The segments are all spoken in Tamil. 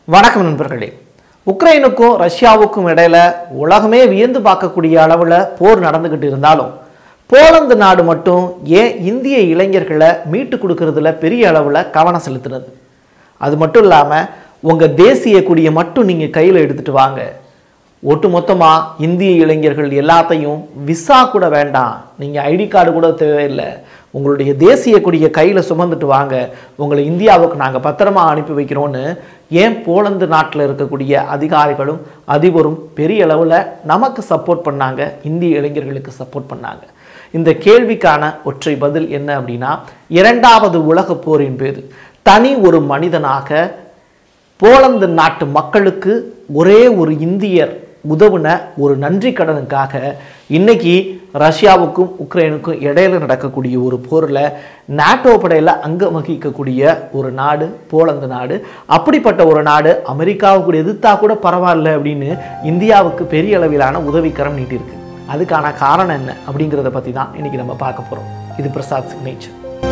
வணக்கம் நண்பர்களே உக்ரைனுக்கும் ரஷ்யாவுக்கும் இடையில உலகமே வியந்து பார்க்கக்கூடிய அளவில் போர் நடந்துக்கிட்டு இருந்தாலும் போலந்து நாடு மட்டும் ஏன் இந்திய இளைஞர்களை மீட்டு கொடுக்கறதுல பெரிய அளவில் கவனம் செலுத்துனது அது மட்டும் இல்லாமல் உங்கள் தேசிய கொடியை மட்டும் நீங்கள் கையில் எடுத்துட்டு வாங்க ஒட்டுமொத்தமாக இந்திய இளைஞர்கள் எல்லாத்தையும் விசா கூட வேண்டாம் நீங்கள் ஐடி கார்டு கூட தேவையில்லை உங்களுடைய தேசிய கொடியை கையில் சுமந்துட்டு வாங்க உங்களை இந்தியாவுக்கு நாங்கள் பத்திரமா அனுப்பி வைக்கிறோன்னு ஏன் போலந்து நாட்டில் இருக்கக்கூடிய அதிகாரிகளும் அதிபரும் பெரிய அளவில் நமக்கு சப்போர்ட் பண்ணாங்க இந்திய இளைஞர்களுக்கு சப்போர்ட் பண்ணாங்க இந்த கேள்விக்கான ஒற்றை பதில் என்ன அப்படின்னா இரண்டாவது உலகப் போரின் பேர் தனி ஒரு மனிதனாக போலந்து நாட்டு மக்களுக்கு ஒரே ஒரு இந்தியர் உதவுன ஒரு நன்றி கடனுக்காக இன்னைக்கு ரஷ்யாவுக்கும் உக்ரைனுக்கும் இடையில நடக்கக்கூடிய ஒரு போரில் நாட்டோ படையில் அங்கம் வகிக்கக்கூடிய ஒரு நாடு போலந்து நாடு அப்படிப்பட்ட ஒரு நாடு அமெரிக்காவுக்கு எதிர்த்தா கூட பரவாயில்ல அப்படின்னு இந்தியாவுக்கு பெரிய அளவிலான உதவிக்கரம் நீட்டியிருக்கு அதுக்கான காரணம் என்ன அப்படிங்கிறத பற்றி தான் இன்னைக்கு நம்ம பார்க்க போகிறோம் இது பிரசாத் சிக்னேச்சர்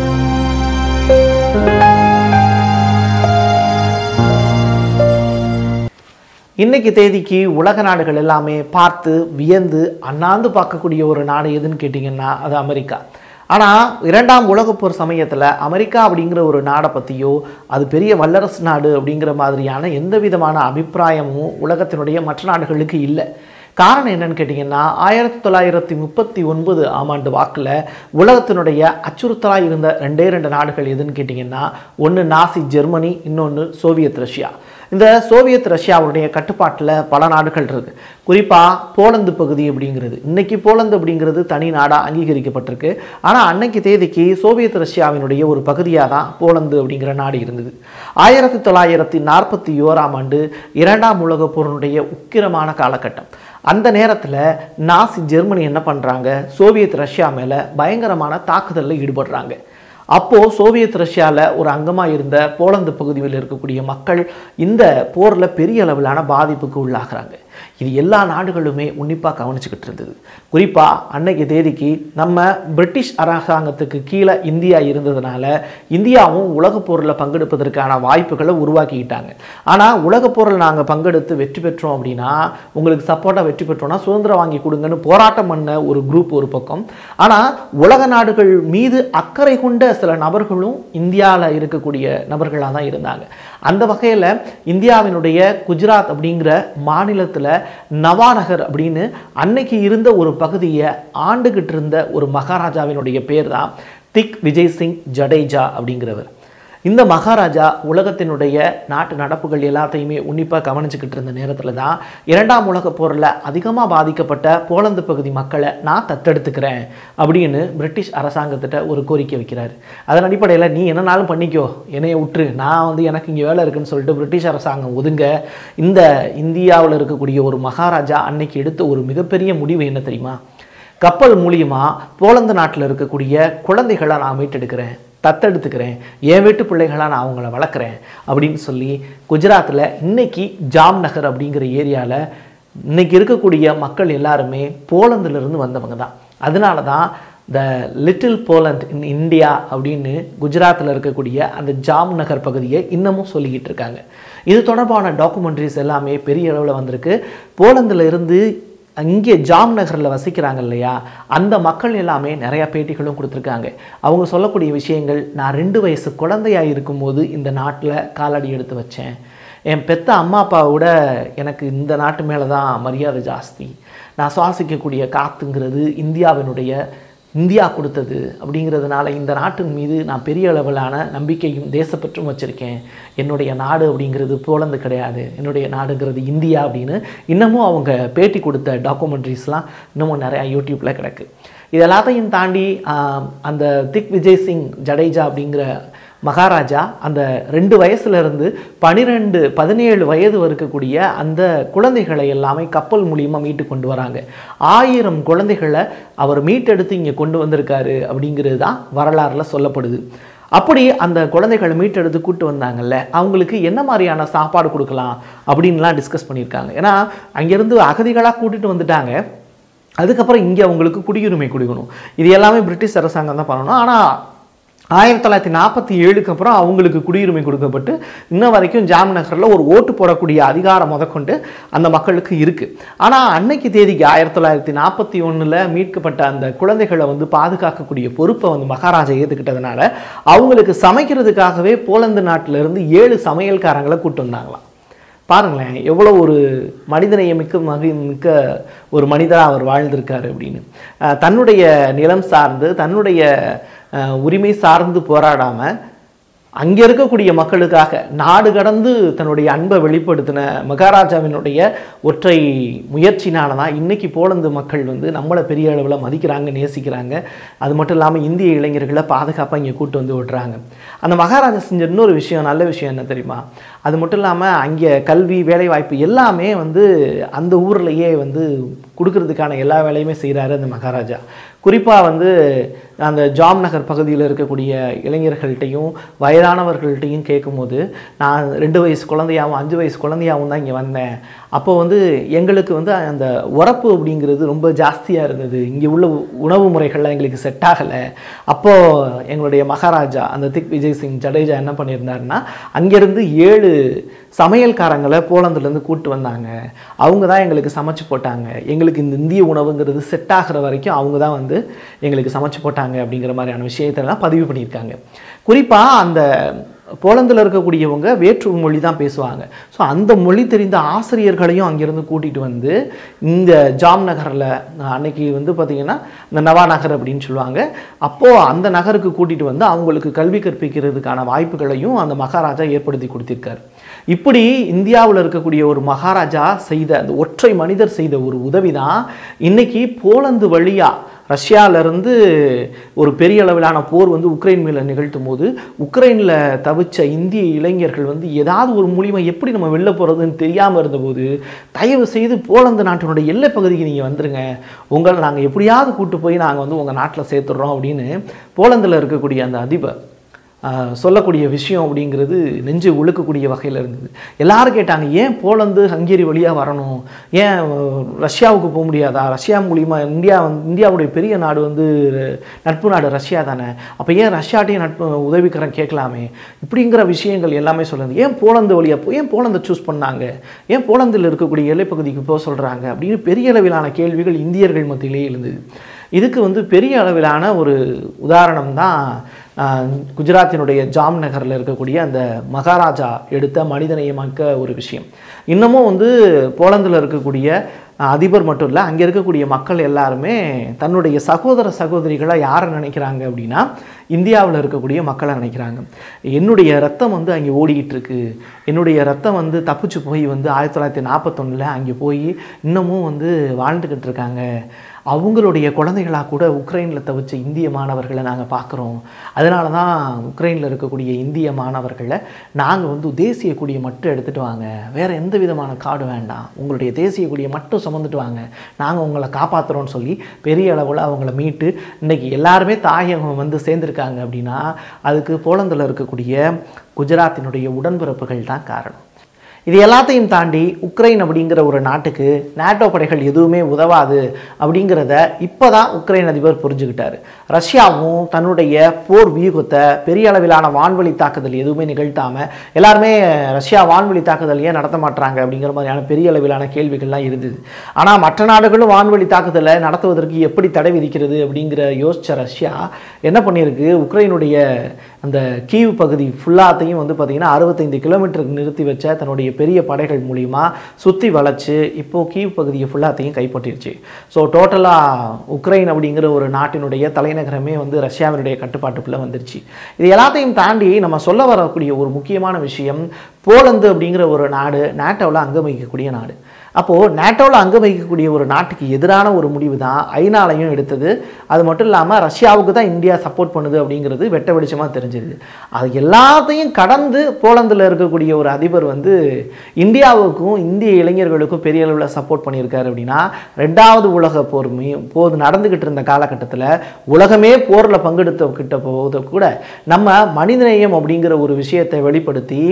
இன்னைக்கு தேதிக்கு உலக நாடுகள் எல்லாமே பார்த்து வியந்து அண்ணாந்து பார்க்கக்கூடிய ஒரு நாடு எதுன்னு கேட்டிங்கன்னா அது அமெரிக்கா ஆனால் இரண்டாம் உலகப் போர் சமயத்தில் அமெரிக்கா அப்படிங்கிற ஒரு நாடை பற்றியோ அது பெரிய வல்லரசு நாடு அப்படிங்கிற மாதிரியான எந்த விதமான அபிப்பிராயமும் உலகத்தினுடைய மற்ற நாடுகளுக்கு இல்லை காரணம் என்னன்னு கேட்டிங்கன்னா ஆயிரத்தி தொள்ளாயிரத்தி முப்பத்தி ஒன்பது ஆமாண்டு வாக்கில் உலகத்தினுடைய அச்சுறுத்தலாக இருந்த ரெண்டே ரெண்டு நாடுகள் எதுன்னு கேட்டிங்கன்னா ஒன்று நாசி ஜெர்மனி இன்னொன்று சோவியத் ரஷ்யா இந்த சோவியத் ரஷ்யாவுடைய கட்டுப்பாட்டில் பல நாடுகள் இருக்குது குறிப்பாக போலந்து பகுதி அப்படிங்கிறது இன்னைக்கு போலந்து அப்படிங்கிறது தனி நாடாக அங்கீகரிக்கப்பட்டிருக்கு ஆனால் அன்னைக்கு தேதிக்கு சோவியத் ரஷ்யாவினுடைய ஒரு பகுதியாக தான் போலந்து அப்படிங்கிற நாடு இருந்தது ஆயிரத்தி தொள்ளாயிரத்தி நாற்பத்தி ஓராம் ஆண்டு இரண்டாம் உலகப் போரினுடைய உக்கிரமான காலகட்டம் அந்த நேரத்தில் நாசி ஜெர்மனி என்ன பண்ணுறாங்க சோவியத் ரஷ்யா மேலே பயங்கரமான தாக்குதலில் ஈடுபடுறாங்க அப்போது சோவியத் ரஷ்யாவில் ஒரு அங்கமாக இருந்த போலந்து பகுதியில் இருக்கக்கூடிய மக்கள் இந்த போரில் பெரிய அளவிலான பாதிப்புக்கு உள்ளாகிறாங்க இது எல்லா நாடுகளுமே உன்னிப்பாக கவனிச்சுக்கிட்டு இருந்தது குறிப்பாக அன்னைக்கு தேதிக்கு நம்ம பிரிட்டிஷ் அரசாங்கத்துக்கு கீழே இந்தியா இருந்ததுனால இந்தியாவும் உலகப் போரில் பங்கெடுப்பதற்கான வாய்ப்புகளை உருவாக்கிக்கிட்டாங்க ஆனால் உலகப் போரில் நாங்கள் பங்கெடுத்து வெற்றி பெற்றோம் அப்படின்னா உங்களுக்கு சப்போர்ட்டாக வெற்றி பெற்றோம்னா சுதந்திரம் வாங்கி கொடுங்கன்னு போராட்டம் பண்ண ஒரு குரூப் ஒரு பக்கம் ஆனால் உலக நாடுகள் மீது அக்கறை கொண்ட சில நபர்களும் இந்தியாவில் இருக்கக்கூடிய நபர்களாக தான் இருந்தாங்க அந்த வகையில் இந்தியாவினுடைய குஜராத் அப்படிங்கிற மாநிலத்தில் நவாநகர் அப்படின்னு அன்னைக்கு இருந்த ஒரு பகுதியை ஆண்டுகிட்டு இருந்த ஒரு மகாராஜாவினுடைய பேர் தான் திக் விஜய் சிங் ஜடேஜா அப்படிங்கிறவர் இந்த மகாராஜா உலகத்தினுடைய நாட்டு நடப்புகள் எல்லாத்தையுமே உன்னிப்பாக கவனிச்சுக்கிட்டு இருந்த நேரத்தில் தான் இரண்டாம் உலகப் போரில் அதிகமாக பாதிக்கப்பட்ட போலந்து பகுதி மக்களை நான் தத்தெடுத்துக்கிறேன் அப்படின்னு பிரிட்டிஷ் அரசாங்கத்திட்ட ஒரு கோரிக்கை வைக்கிறார் அதன் அடிப்படையில் நீ என்னனாலும் பண்ணிக்கோ என்னைய விட்டுரு நான் வந்து எனக்கு இங்கே வேலை இருக்குன்னு சொல்லிட்டு பிரிட்டிஷ் அரசாங்கம் ஒதுங்க இந்த இந்தியாவில் இருக்கக்கூடிய ஒரு மகாராஜா அன்னைக்கு எடுத்த ஒரு மிகப்பெரிய முடிவு என்ன தெரியுமா கப்பல் மூலியமாக போலந்து நாட்டில் இருக்கக்கூடிய குழந்தைகளை நான் மீட்டெடுக்கிறேன் தத்தெடுத்துக்கிறேன் என் வீட்டு பிள்ளைகளாக நான் அவங்கள வளர்க்குறேன் அப்படின்னு சொல்லி குஜராத்தில் இன்னைக்கு ஜாம் நகர் அப்படிங்கிற ஏரியாவில் இன்னைக்கு இருக்கக்கூடிய மக்கள் எல்லாருமே போலந்துலேருந்து வந்தவங்க தான் அதனால தான் the little Poland in India அப்படின்னு குஜராத்தில் இருக்கக்கூடிய அந்த ஜாம் நகர் பகுதியை இன்னமும் சொல்லிக்கிட்டு இருக்காங்க இது தொடர்பான டாக்குமெண்ட்ரிஸ் எல்லாமே பெரிய அளவில் வந்திருக்கு போலந்தில் இருந்து இங்கே ஜாம் நகரில் வசிக்கிறாங்க இல்லையா அந்த மக்கள் எல்லாமே நிறையா பேட்டிகளும் கொடுத்துருக்காங்க அவங்க சொல்லக்கூடிய விஷயங்கள் நான் ரெண்டு வயசு குழந்தையாக இருக்கும்போது இந்த நாட்டில் காலடி எடுத்து வச்சேன் என் பெத்த அம்மா அப்பாவை விட எனக்கு இந்த நாட்டு மேலே தான் மரியாதை ஜாஸ்தி நான் சுவாசிக்கக்கூடிய காற்றுங்கிறது இந்தியாவினுடைய இந்தியா கொடுத்தது அப்படிங்கிறதுனால இந்த நாட்டின் மீது நான் பெரிய அளவிலான நம்பிக்கையும் தேசப்பற்றும் வச்சுருக்கேன் என்னுடைய நாடு அப்படிங்கிறது போலந்து கிடையாது என்னுடைய நாடுங்கிறது இந்தியா அப்படின்னு இன்னமும் அவங்க பேட்டி கொடுத்த டாக்குமெண்ட்ரிஸ்லாம் இன்னமும் நிறையா யூடியூப்பில் கிடக்கு இது எல்லாத்தையும் தாண்டி ஆஹ், அந்த திக் விஜய் சிங் ஜடேஜா அப்படிங்கிற மகாராஜா அந்த ரெண்டு வயசுல இருந்து பனிரெண்டு பதினேழு வயது இருக்கக்கூடிய அந்த குழந்தைகளை எல்லாமே கப்பல் மூலியமாக மீட்டு கொண்டு வராங்க ஆயிரம் குழந்தைகளை அவர் மீட்டெடுத்து இங்கே கொண்டு வந்திருக்காரு அப்படிங்கிறது தான் வரலாறுல சொல்லப்படுது அப்படி அந்த குழந்தைகளை மீட்டெடுத்து கூட்டு வந்தாங்கல்ல அவங்களுக்கு என்ன மாதிரியான சாப்பாடு கொடுக்கலாம் அப்படின்லாம் டிஸ்கஸ் பண்ணியிருக்காங்க ஏன்னா அங்கேருந்து அகதிகளாக கூட்டிட்டு வந்துட்டாங்க அதுக்கப்புறம் இங்கே அவங்களுக்கு குடியுரிமை கொடுக்கணும் இது எல்லாமே பிரிட்டிஷ் அரசாங்கம் தான் பண்ணணும் ஆனால் ஆயிரத்தி தொள்ளாயிரத்தி நாற்பத்தி ஏழுக்கு அப்புறம் அவங்களுக்கு குடியுரிமை கொடுக்கப்பட்டு இன்ன வரைக்கும் ஜாம் நகரில் ஒரு ஓட்டு போடக்கூடிய அதிகாரம் முதற்கொண்டு அந்த மக்களுக்கு இருக்குது ஆனால் அன்னைக்கு தேதிக்கு ஆயிரத்தி தொள்ளாயிரத்தி நாற்பத்தி ஒன்றில் மீட்கப்பட்ட அந்த குழந்தைகளை வந்து பாதுகாக்கக்கூடிய பொறுப்பை வந்து மகாராஜா ஏற்றுக்கிட்டதுனால அவங்களுக்கு சமைக்கிறதுக்காகவே போலந்து நாட்டிலிருந்து ஏழு சமையல்காரங்களை கூட்டு வந்தாங்களாம் பாருங்களேன் எவ்வளோ ஒரு மனிதநேயம் மிக்க மகி மிக்க ஒரு மனிதராக அவர் வாழ்ந்திருக்காரு அப்படின்னு அஹ் தன்னுடைய நிலம் சார்ந்து தன்னுடைய அஹ், உரிமை சார்ந்து போராடாமல் அங்கே இருக்கக்கூடிய மக்களுக்காக நாடு கடந்து தன்னுடைய அன்பை வெளிப்படுத்தின மகாராஜாவினுடைய ஒற்றை முயற்சினால தான் இன்னைக்கு போலந்து மக்கள் வந்து நம்மளை பெரிய அளவில் மதிக்கிறாங்க நேசிக்கிறாங்க அது மட்டும் இல்லாமல் இந்திய இளைஞர்களை பாதுகாப்பாக இங்கே கூட்டு வந்து விடுறாங்க அந்த மகாராஜா செஞ்ச இன்னொரு விஷயம் நல்ல விஷயம் என்ன தெரியுமா அது மட்டும் இல்லாமல் அங்கே கல்வி வேலைவாய்ப்பு எல்லாமே வந்து அந்த ஊர்லேயே வந்து கொடுக்கறதுக்கான எல்லா வேலையுமே செய்கிறாரு அந்த மகாராஜா குறிப்பாக வந்து அந்த ஜாம் நகர் பகுதியில் இருக்கக்கூடிய இளைஞர்கள்ட்டையும் வயதானவர்கள்ட்டையும் கேட்கும்போது நான் ரெண்டு வயசு குழந்தையாகவும் அஞ்சு வயசு குழந்தையாகவும் தான் இங்கே வந்தேன் அப்போ வந்து எங்களுக்கு வந்து அந்த உரப்பு அப்படிங்கிறது ரொம்ப ஜாஸ்தியாக இருந்தது இங்கே உள்ள உணவு முறைகள்லாம் எங்களுக்கு செட் ஆகலை அப்போது எங்களுடைய மகாராஜா அந்த திக் விஜய் சிங் ஜடேஜா என்ன பண்ணியிருந்தாருன்னா அங்கேருந்து ஏழு சமையல்காரங்களை போலந்துலேருந்து கூட்டு வந்தாங்க அவங்க தான் எங்களுக்கு சமைச்சு போட்டாங்க எங்களுக்கு இந்த இந்திய உணவுங்கிறது செட் ஆகிற வரைக்கும் அவங்க தான் வந்து எங்களுக்கு சமைச்சு போட்டாங்க அப்படிங்கிற மாதிரியான விஷயத்தெல்லாம் பதிவு பண்ணியிருக்காங்க குறிப்பாக அந்த போலந்தில் இருக்கக்கூடியவங்க வேற்று மொழி தான் பேசுவாங்க ஸோ அந்த மொழி தெரிந்த ஆசிரியர்களையும் அங்கேருந்து கூட்டிகிட்டு வந்து இந்த ஜாம் நகரில் அன்னைக்கு வந்து பார்த்திங்கன்னா இந்த நவா நகர் அப்படின்னு சொல்லுவாங்க அப்போது அந்த நகருக்கு கூட்டிகிட்டு வந்து அவங்களுக்கு கல்வி கற்பிக்கிறதுக்கான வாய்ப்புகளையும் அந்த மகாராஜா ஏற்படுத்தி கொடுத்திருக்காரு இப்படி இந்தியாவில் இருக்கக்கூடிய ஒரு மகாராஜா செய்த அந்த ஒற்றை மனிதர் செய்த ஒரு உதவி தான் இன்னைக்கு போலந்து வழியாக ரஷ்யாவிலேருந்து ஒரு பெரிய அளவிலான போர் வந்து உக்ரைன் மேலே நிகழ்த்தும் போது உக்ரைனில் தவிச்ச இந்திய இளைஞர்கள் வந்து ஏதாவது ஒரு மூலியமா எப்படி நம்ம வெளில போகிறதுன்னு தெரியாமல் இருந்தபோது தயவு செய்து போலந்து நாட்டினுடைய எல்லை பகுதிக்கு நீங்கள் வந்துருங்க உங்களை நாங்கள் எப்படியாவது கூட்டு போய் நாங்கள் வந்து உங்கள் நாட்டில் சேர்த்துடுறோம் அப்படின்னு போலந்தில் இருக்கக்கூடிய அந்த அதிபர் ஆஹ் சொல்லக்கூடிய விஷயம் அப்படிங்கிறது நெஞ்சு உழுக்கக்கூடிய வகையில் இருந்தது எல்லாரும் கேட்டாங்க ஏன் போலந்து ஹங்கேரி வழியாக வரணும் ஏன் அஹ், ரஷ்யாவுக்கு போக முடியாதா ரஷ்யா மூலிமா இந்தியா வந்து இந்தியாவுடைய பெரிய நாடு வந்து நட்பு நாடு ரஷ்யா தானே அப்போ ஏன் ரஷ்யாட்டையும் நட்பு உதவிக்கரம் கேட்கலாமே இப்படிங்கிற விஷயங்கள் எல்லாமே சொல்லுது ஏன் போலந்து வழியாக போ ஏன் போலந்தை சூஸ் பண்ணாங்க ஏன் போலந்தில் இருக்கக்கூடிய எல்லைப்பகுதிக்கு போக சொல்கிறாங்க அப்படின்னு பெரிய அளவிலான கேள்விகள் இந்தியர்கள் மத்தியிலே இருந்தது இதுக்கு வந்து பெரிய அளவிலான ஒரு உதாரணம் தான் ஆஹ், குஜராத்தினுடைய ஜாம் நகரில் இருக்கக்கூடிய அந்த மகாராஜா எடுத்த மனிதநேயமாக்க ஒரு விஷயம் இன்னமும் வந்து போலந்தில் இருக்கக்கூடிய ஆஹ், அதிபர் மட்டும் இல்லை அங்கே இருக்கக்கூடிய மக்கள் எல்லாருமே தன்னுடைய சகோதர சகோதரிகளை யாரை நினைக்கிறாங்க அப்படின்னா இந்தியாவில் இருக்கக்கூடிய மக்களை நினைக்கிறாங்க என்னுடைய ரத்தம் வந்து அங்கே ஓடிக்கிட்டு இருக்கு என்னுடைய ரத்தம் வந்து தப்பிச்சு போய் வந்து ஆயிரத்தி தொள்ளாயிரத்தி நாற்பத்தொன்னில் அங்கே போய் இன்னமும் வந்து வாழ்ந்துக்கிட்டு இருக்காங்க அவங்களுடைய குழந்தைகளாக கூட உக்ரைனில் தவிச்ச இந்திய மாணவர்களை நாங்கள் பார்க்குறோம் அதனால தான் உக்ரைனில் இருக்கக்கூடிய இந்திய மாணவர்களை நாங்கள் வந்து தேசிய கொடியை மட்டும் எடுத்துகிட்டு வாங்க வேறு எந்த விதமான கார்டு வேண்டாம் உங்களுடைய தேசிய கொடியை மட்டும் சுமந்துட்டு வாங்க நாங்கள் உங்களை காப்பாற்றுறோம்னு சொல்லி பெரிய அளவில் அவங்கள மீட்டு இன்னைக்கு எல்லாருமே தாயகம் வந்து சேர்ந்துருக்காங்க அப்படின்னா அதுக்கு போலந்தில் இருக்கக்கூடிய குஜராத்தினுடைய உடன்பிறப்புகள் தான் காரணம் இது எல்லாத்தையும் தாண்டி உக்ரைன் அப்படிங்கிற ஒரு நாட்டுக்கு நேட்டோ படைகள் எதுவுமே உதவாது அப்படிங்கிறத இப்போ தான் உக்ரைன் அதிபர் புரிஞ்சுக்கிட்டாரு ரஷ்யாவும் தன்னுடைய போர் வியூகத்தை பெரிய அளவிலான வான்வழி தாக்குதல் எதுவுமே நிகழ்த்தாமல் எல்லாருமே ரஷ்யா வான்வழி தாக்குதல் ஏன் நடத்த மாட்டாங்க அப்படிங்கிற மாதிரியான பெரிய அளவிலான கேள்விகள்லாம் இருந்தது ஆனால் மற்ற நாடுகளும் வான்வழி தாக்குதலை நடத்துவதற்கு எப்படி தடை விதிக்கிறது அப்படிங்கிற யோசிச்ச ரஷ்யா என்ன பண்ணியிருக்கு உக்ரைனுடைய அந்த கீவ் பகுதி ஃபுல்லாத்தையும் வந்து பார்த்திங்கன்னா அறுபத்தைந்து கிலோமீட்டருக்கு நிறுத்தி வச்ச தன்னுடைய பெரிய படைகள் மூலிமா சுற்றி வளைச்சு இப்போது கீவ் பகுதியை ஃபுல்லாத்தையும் கைப்பற்றிருச்சு ஸோ டோட்டலாக உக்ரைன் அப்படிங்கிற ஒரு நாட்டினுடைய தலைநகரமே வந்து ரஷ்யாவினுடைய கட்டுப்பாட்டுக்குள்ளே வந்துருச்சு இது எல்லாத்தையும் தாண்டி நம்ம சொல்ல வரக்கூடிய ஒரு முக்கியமான விஷயம் போலந்து அப்படிங்கிற ஒரு நாடு நேட்டோவில் அங்கம் வகிக்கக்கூடிய நாடு அப்போது நேட்டோவில் அங்கம் வகிக்கக்கூடிய ஒரு நாட்டுக்கு எதிரான ஒரு முடிவு தான் ஐநாலையும் எடுத்தது அது மட்டும் இல்லாமல் ரஷ்யாவுக்கு தான் இந்தியா சப்போர்ட் பண்ணுது அப்படிங்கிறது வெட்ட வெளிச்சமாக தெரிஞ்சுது அது எல்லாத்தையும் கடந்து போலந்தில் இருக்கக்கூடிய ஒரு அதிபர் வந்து இந்தியாவுக்கும் இந்திய இளைஞர்களுக்கும் பெரிய அளவில் சப்போர்ட் பண்ணியிருக்காரு அப்படின்னா ரெண்டாவது உலக போர் மீ- போது நடந்துக்கிட்டு இருந்த காலகட்டத்தில் உலகமே போரில் பங்கெடுத்த கிட்ட போது கூட நம்ம மனிதநேயம் அப்படிங்கிற ஒரு விஷயத்தை வெளிப்படுத்தி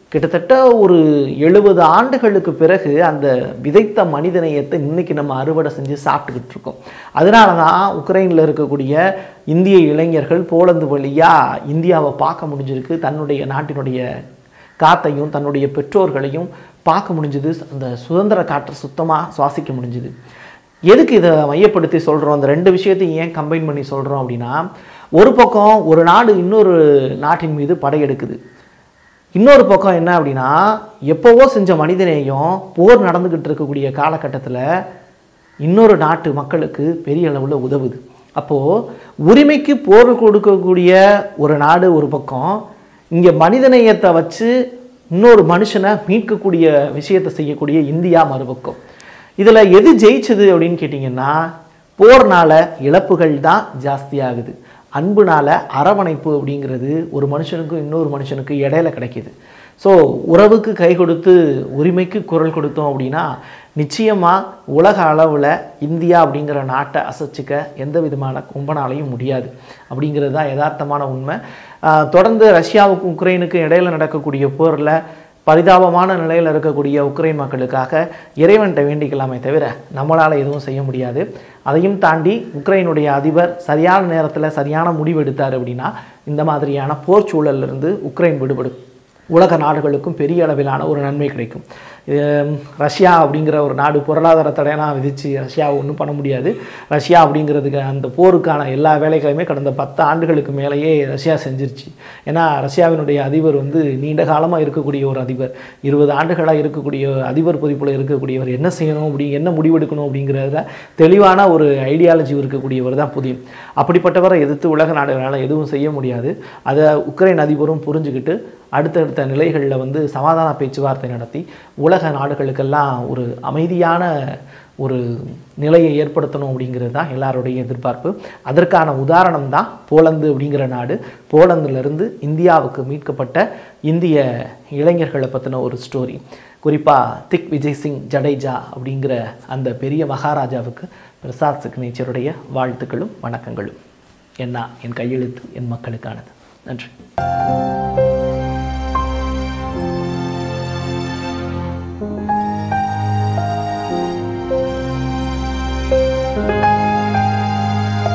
கிட்டத்தட்ட ஒரு எழுபது ஆண்டுகளுக்கு பிறகு அந்த விதைத்த மனிதநேயத்தை இன்னைக்கு நம்ம அறுவடை செஞ்சு சாப்பிட்டுக்கிட்டு இருக்கோம் அதனால தான் உக்ரைனில் இருக்கக்கூடிய இந்திய இளைஞர்கள் போலந்து வழியாக இந்தியாவை பார்க்க முடிஞ்சிருக்கு தன்னுடைய நாட்டினுடைய காத்தையும் தன்னுடைய பெற்றோர்களையும் பார்க்க முடிஞ்சுது அந்த சுதந்திர காற்றை சுத்தமாக சுவாசிக்க முடிஞ்சுது எதுக்கு இதை மையப்படுத்தி சொல்கிறோம் அந்த ரெண்டு விஷயத்தையும் ஏன் கம்பைன் பண்ணி சொல்கிறோம் அப்படின்னா ஒரு பக்கம் ஒரு நாடு இன்னொரு நாட்டின் மீது படையெடுக்குது இன்னொரு பக்கம் என்ன அப்படின்னா எப்போவோ செஞ்ச மனிதநேயம் போர் நடந்துக்கிட்டு இருக்கக்கூடிய காலகட்டத்தில் இன்னொரு நாட்டு மக்களுக்கு பெரிய அளவில் உதவுது அப்போது உரிமைக்கு போர் கொடுக்கக்கூடிய ஒரு நாடு ஒரு பக்கம் இங்கே மனிதநேயத்தை வச்சு இன்னொரு மனுஷனை மீட்கக்கூடிய விஷயத்தை செய்யக்கூடிய இந்தியா மறுபக்கம் இதில் எது ஜெயிச்சது அப்படின்னு கேட்டிங்கன்னா போர்னால இழப்புகள் தான் ஜாஸ்தியாகுது அன்புனால அரவணைப்பு அப்படிங்கிறது ஒரு மனுஷனுக்கும் இன்னொரு மனுஷனுக்கு இடையில கிடைக்கிது ஸோ உறவுக்கு கை கொடுத்து உரிமைக்கு குரல் கொடுத்தோம் அப்படின்னா நிச்சயமாக உலக அளவில் இந்தியா அப்படிங்கிற நாட்டை அசைச்சிக்க எந்த விதமான கும்பனாலையும் முடியாது அப்படிங்கிறது தான் யதார்த்தமான உண்மை ஆஹ் தொடர்ந்து ரஷ்யாவுக்கும் உக்ரைனுக்கும் இடையில நடக்கக்கூடிய போரில் பரிதாபமான நிலையில் இருக்கக்கூடிய உக்ரைன் மக்களுக்காக இறைவன்கிட்ட வேண்டிக்கலாமே தவிர நம்மளால் எதுவும் செய்ய முடியாது அதையும் தாண்டி உக்ரைனுடைய அதிபர் சரியான நேரத்தில் சரியான முடிவு எடுத்தார் அப்படின்னா இந்த மாதிரியான போர் சூழல்ல இருந்து உக்ரைன் விடுபடும் உலக நாடுகளுக்கும் பெரிய அளவிலான ஒரு நன்மை கிடைக்கும் இது ரஷ்யா அப்படிங்கிற ஒரு நாடு பொருளாதார தடையெல்லாம் விதித்து ரஷ்யாவை ஒன்றும் பண்ண முடியாது ரஷ்யா அப்படிங்கிறதுக்கு அந்த போருக்கான எல்லா வேலைகளையுமே கடந்த பத்து ஆண்டுகளுக்கு மேலேயே ரஷ்யா செஞ்சிருச்சு ஏன்னா ரஷ்யாவினுடைய அதிபர் வந்து நீண்ட காலமாக இருக்கக்கூடிய ஒரு அதிபர் இருபது ஆண்டுகளாக இருக்கக்கூடிய அதிபர் பொதிப்பில் இருக்கக்கூடியவர் என்ன செய்யணும் அப்படி என்ன முடிவெடுக்கணும் அப்படிங்கிறதுல தெளிவான ஒரு ஐடியாலஜி இருக்கக்கூடியவர் தான் புதியம் அப்படிப்பட்டவரை எதிர்த்து உலக நாடுகளால் எதுவும் செய்ய முடியாது அதை உக்ரைன் அதிபரும் புரிஞ்சுக்கிட்டு அடுத்தடுத்த நிலைகளில் வந்து சமாதான பேச்சுவார்த்தை நடத்தி உலக நாடுகளுக்கெல்லாம் ஒரு அமைதியான ஒரு நிலையை ஏற்படுத்தணும் அப்படிங்கிறது தான் எல்லாருடைய எதிர்பார்ப்பு அதற்கான உதாரணம் தான் போலந்து அப்படிங்கிற நாடு போலந்துலேருந்து இந்தியாவுக்கு மீட்கப்பட்ட இந்திய இளைஞர்களை பற்றின ஒரு ஸ்டோரி குறிப்பாக திக் விஜய் சிங் ஜடேஜா அப்படிங்கிற அந்த பெரிய மகாராஜாவுக்கு பிரசாத் சிக்னேச்சருடைய வாழ்த்துக்களும் வணக்கங்களும் என்ன என் கையெழுத்து என் மக்களுக்கானது நன்றி